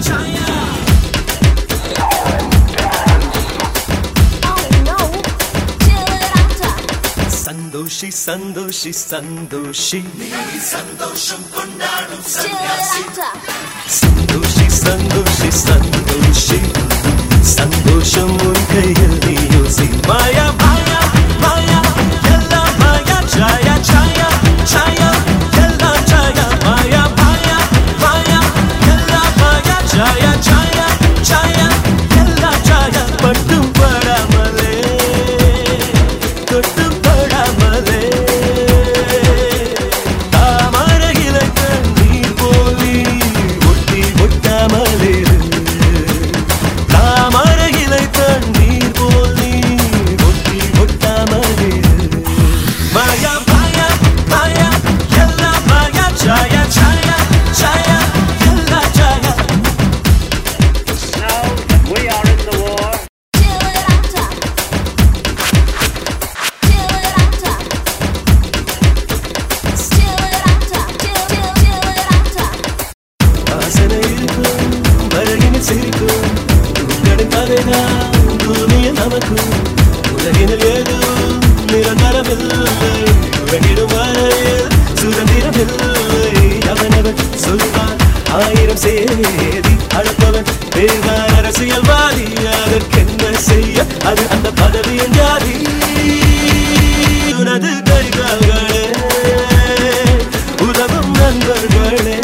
சந்தோஷி சந்தோஷி சந்தோஷி சந்தோஷம் கொண்டாடும் சந்தோஷி சந்தோஷி சந்தோஷி சந்தோஷம் உன் கையில் நீ யோசி மாயா மாயா மாயா எல்லாம் மாயா சாயா சாயா சாயா எல்லாம் சாயா மாயா மாயா மாயா எல்லாம் மாயா சாயா சாயா சாயா எல்லாம் சாயா பட்டும் படாமலே தொட்டும் படாமலே தாமரையிலை கண்ணீர் போலி ஒட்டி ஒட்டாமலே தாமரையிலை தண்ணீர் போலி ஒட்டி ஒட்டாமலே மாயா மாயா மாயா எல்லாம் மாயா சாயா சாயா சாயா எல்லாம் சாயா Now we are in the war. வாசனை இருக்கும் வருகினில் சிரிக்கும் உங்களின் கதைதான் பூமியில் நமக்கும் உலகினில் ஏதும் நிரந்தரமில்லை உலகிடும் வரையில் சுதந்திரமில்லை அவனவன் சொல்வான் ஆயிரம் சேதி அழைப்பவன் வேறான் அரசியல்வாதி அதற்கென்ன செய்ய அது அந்த பதவியின் ஜாதி உனது கைகால்களே உதவும் நண்பர்களே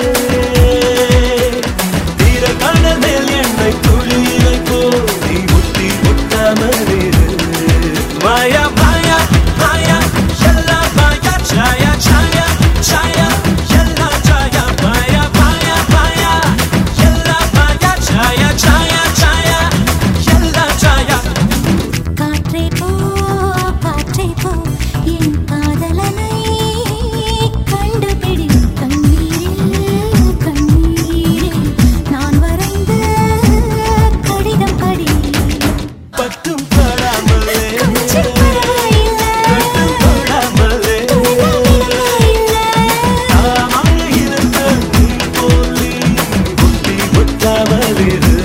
தீர கடல் மேல் எண்ணெய் துளியை போதி முட்டி முட்டாமலிரு மாயா மாயா மாயா எல்லாம் மாயா சாயா சாயா சாயா எல்லாம் சாயா மாயா மாயா மாயா எல்லாம் மாயா சாயா சாயா சாயா எல்லாம் சாயா காற்றே போ காற்றே போ என் காதலனை கண்டுபிடி கண்ணீரில் கண்ணீரில் நான் வரைந்த கடிதம் படி பட்டும் படாமலே கொஞ்சம் பரவாயில்லை பட்டும் படாமலே பரவாயில்லை தாமாக இருந்த நீ போலி புத்தி ஒட்டாமலிரு